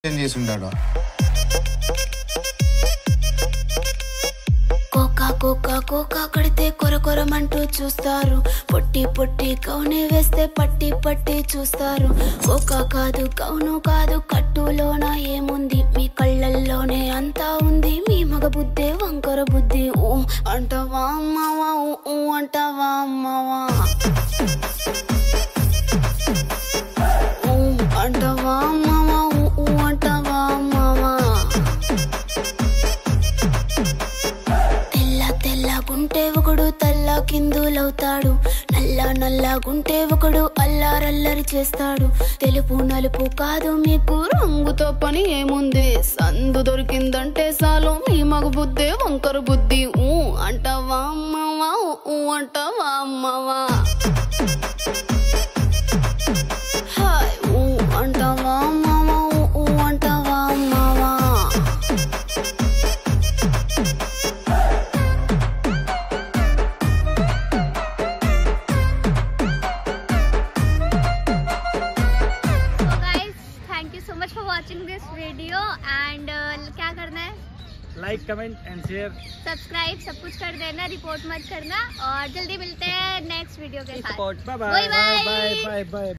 ఏం చేసి ఉంటాడు కోకా కోకా కోకా కడితే కొర కొరమంటూ చూస్తారు పొట్టి పొట్టి కౌని వేస్తే పట్టి పట్టి చూస్తారు కోకా కాదు కౌను కాదు కట్టులోన ఏముంది మీ కళ్ళల్లోనే అంతా ఉంది మీ మగ బుద్ధే వంకర బుద్ధి ఊ అంటవా అమ్మవా ఊ ఊ అంటవా అమ్మవా ఊ అంటవా అమ్మవా ఊ ఊ అంటవా అమ్మవా తెల్ల తెల్లగుంటే ఒకడు తల్ల కిందులవుతాడు నల్ల నల్లగుంటే ఒకడు అల్లారల్లరి చేస్తాడు తెలుపు నలుపు కాదు మీకు రంగుతో పని ఏముంది సందు దొరికిందంటే చాలు మీ మగ బుద్ధే వంకర బుద్ధి ఊ అంటావా అమ్మవా ఊ అంటావా అమ్మవా హాయ్ ఊ అంటావా అమ్మవా ఊ అంటావా అమ్మవా तो guys thank you so much for watching this video and क्या करना है like comment and share subscribe सब कुछ कर देना रिपोर्ट मत करना और जल्दी मिलते हैं नेक्स्ट वीडियो के साथ support bye Bye bye bye. Bye bye bye